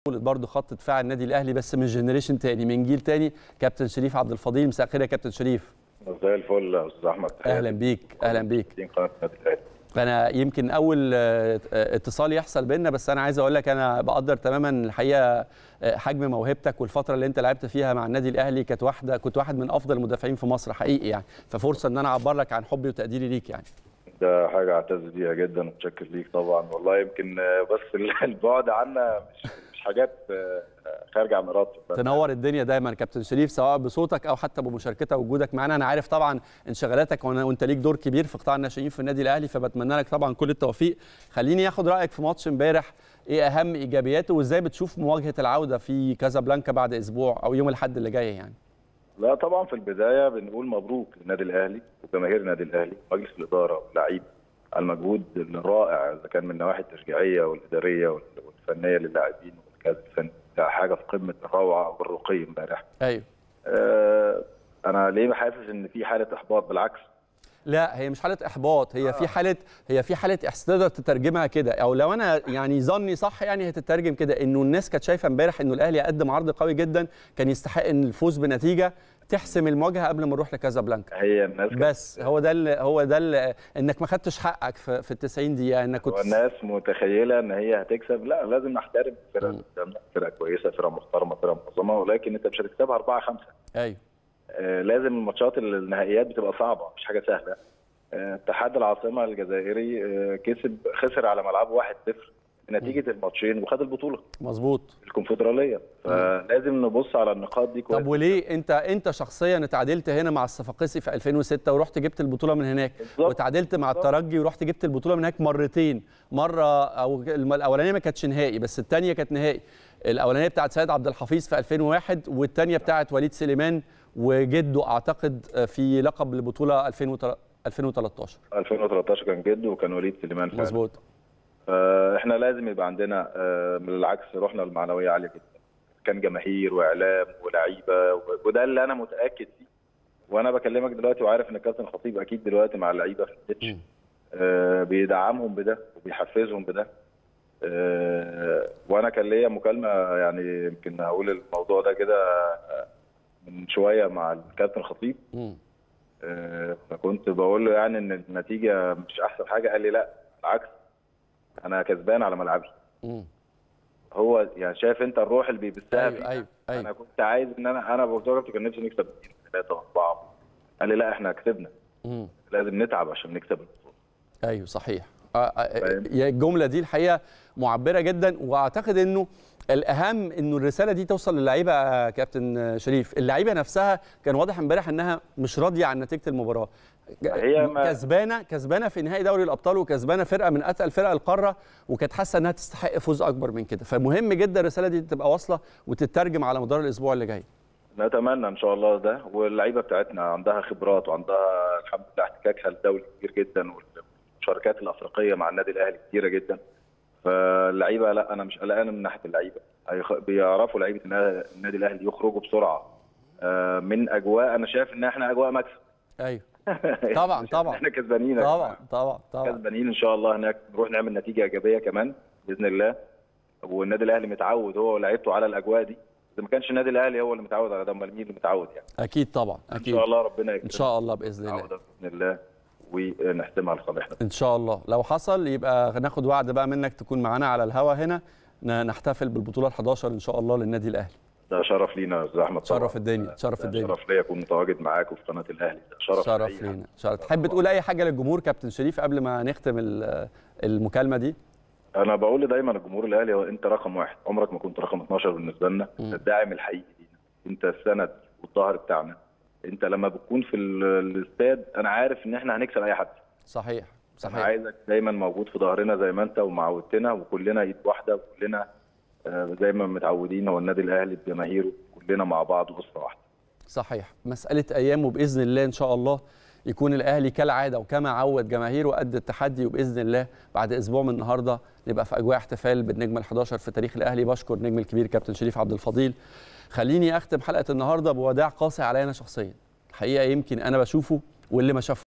برضه خط دفاع النادي الاهلي بس من جنريشن تاني من جيل تاني كابتن شريف عبد الفضيل مساء الخير يا كابتن شريف زي الفل يا استاذ احمد اهلا بيك اهلا بيك دي قناه النادي الاهلي انا يمكن اول آه، آه، اتصال يحصل بينا بس انا عايز اقول لك انا بقدر تماما الحقيقه آه، حجم موهبتك والفتره اللي انت لعبت فيها مع النادي الاهلي كانت واحده كنت واحد من افضل المدافعين في مصر حقيقي يعني ففرصه ان انا اعبر لك عن حبي وتقديري ليك يعني ده حاجه اعتز بيها جدا ومتشكر ليك طبعا والله يمكن آه، بس البعد عنا مش مش حاجات آه، خارجه عن ارادتي تنور الدنيا دايما كابتن شريف سواء بصوتك او حتى بمشاركتك ووجودك معانا انا عارف طبعا انشغالاتك وأنا- وانت ليك دور كبير في قطاع الناشئين في النادي الاهلي فبتمنى لك طبعا كل التوفيق خليني اخد رايك في ماتش امبارح ايه اهم ايجابياته وازاي بتشوف مواجهه العوده في كازابلانكا بعد اسبوع او يوم الاحد اللي جاي يعني لا طبعا في البدايه بنقول مبروك للنادي الاهلي وجماهير النادي الاهلي مجلس الاداره واللعيبه على المجهود الرائع اذا كان من النواحي التشجيعيه والاداريه وال- والفنيه للاعبين والجهاز الفني ده حاجه في قمه الروعه والرقي امبارح ايوه آه، انا ليه حاسس ان في حاله احباط بالعكس لا هي مش حاله احباط هي في حاله هي في حاله احساس تقدر تترجمها كده او لو انا يعني ظني صح يعني هتترجم كده انه الناس كانت شايفه امبارح انه الاهلي قدم عرض قوي جدا كان يستحق ان الفوز بنتيجه تحسم المواجهه قبل ما نروح لكازابلانكا هي الناس كانت- بس هو ده اللي هو ده اللي انك ما خدتش حقك في, في ال 90 دقيقه انك كنت والناس متخيله ان هي هتكسب لا لازم نحترم الفرقه اللي قدامنا فرقه كويسه فرقه محترمه فرقه منظمه ولكن انت مش هتكسبها 4 5 ايوه آه لازم الماتشات النهائيات بتبقى صعبه مش حاجه سهله آه، اتحاد العاصمه الجزائري آه، كسب خسر على ملعبه 1-0 بنتيجه الماتشين وخد البطوله مظبوط الكونفدراليه فلازم نبص على النقاط دي كويس طب وليه انت انت شخصيا اتعادلت هنا مع الصفاقسي في 2006 ورحت جبت البطوله من هناك بالظبط. وتعادلت مع الترجي ورحت جبت البطوله من هناك مرتين مره او الم- الاولانيه ما كانتش نهائي بس الثانيه كانت نهائي الاولانيه بتاعت سيد عبد الحفيظ في 2001 والثانيه بتاعت وليد سليمان وجده اعتقد في لقب البطوله 2013 2013 كان جده وكان وليد سليمان فعلا. مظبوط فاحنا لازم يبقى عندنا آه، بالعكس روحنا المعنويه عاليه جدا كان جماهير واعلام ولاعيبه و- وده اللي انا متاكد فيه وانا بكلمك دلوقتي وعارف ان الكابتن خطيب اكيد دلوقتي مع اللعيبه في البيتش مم. آه، بيدعمهم بده وبيحفزهم بده آه، وانا كان ليا مكالمه يعني يمكن هقول الموضوع ده كده آه، من شويه مع الكابتن خطيب مم. آه، فكنت بقول له يعني ان النتيجه مش احسن حاجه قال لي لا بالعكس انا كسبان على ملعبي مم. هو يعني شايف انت الروح اللي بيبثها ايوه فينا. ايوه انا ايوه كنت عايز ان انا انا قلت له كان نفسي نكسب اثنين ثلاثه واربعه قال لي لا احنا كسبنا مم. لازم نتعب عشان نكسب البطوله ايوه صحيح آه، آه، فاهم؟ يا الجمله دي الحقيقه معبره جدا واعتقد انه الاهم انه الرساله دي توصل للعيبه يا كابتن شريف اللعيبه نفسها كان واضح امبارح انها مش راضيه عن نتيجه المباراه هي ما- كسبانه كسبانه في نهائي دوري الابطال وكسبانه فرقه من اتقل فرق القاره وكانت حاسه انها تستحق فوز اكبر من كده فمهم جدا الرساله دي تبقى واصله وتترجم على مدار الاسبوع اللي جاي نتمنى ان شاء الله ده واللعيبه بتاعتنا عندها خبرات وعندها الحمد لله احتكاكها الدولي كبير جدا والمشاركات الافريقيه مع النادي الاهلي كتيره جدا فاللعيبه لا انا مش قلقان من ناحيه اللعيبه هيخ- بيعرفوا لعيبه النا- النادي الاهلي يخرجوا بسرعه آه، من اجواء انا شايف ان احنا اجواء مكسب ايوه طبعا طبعا احنا كسبانين يا طبعا جماعة. طبعا طبعا كسبانين ان شاء الله هناك نروح نعمل نتيجه ايجابيه كمان باذن الله والنادي الاهلي متعود هو ولاعيبته على الاجواء دي اذا ما كانش النادي الاهلي هو اللي متعود على ده امال مين اللي متعود يعني اكيد طبعا ان اكيد شاء الله ربنا ان يكرمنا شاء الله باذن الله العودة باذن الله ونحسمها لصالحنا ان شاء الله لو حصل يبقى ناخد وعد بقى منك تكون معانا على الهوا هنا ن- نحتفل بالبطوله ال11 ان شاء الله للنادي الاهلي ده شرف لينا يا استاذ احمد طبعاً. شرف الدنيا شرف ده الدنيا شرف ليا اكون متواجد معاك وفي قناه الاهلي ده شرف شرف حقيقي. لينا شرف تحب تقول اي حاجه للجمهور كابتن شريف قبل ما نختم ال- المكالمه دي انا بقول دايما الجمهور الاهلي هو انت رقم واحد عمرك ما كنت رقم 12 بالنسبه لنا مم. انت الداعم الحقيقي لينا انت السند والظهر بتاعنا انت لما بتكون في ال- الاستاد انا عارف ان احنا هنكسب اي حد صحيح انا صحيح عايزك دايما موجود في ظهرنا زي ما انت ومعودتنا وكلنا ايد واحده وكلنا آه، زي ما متعودين هو النادي الاهلي بجماهيره كلنا مع بعض اسره واحده صحيح مساله ايام وباذن الله ان شاء الله يكون الاهلي كالعاده وكما عود جماهيره قد التحدي وباذن الله بعد اسبوع من النهارده نبقى في اجواء احتفال بالنجم ال11 في تاريخ الاهلي بشكر النجم الكبير كابتن شريف عبد الفضيل خليني اختم حلقه النهارده بوداع قاسي عليا انا شخصيا الحقيقه يمكن انا بشوفه واللي ما شافه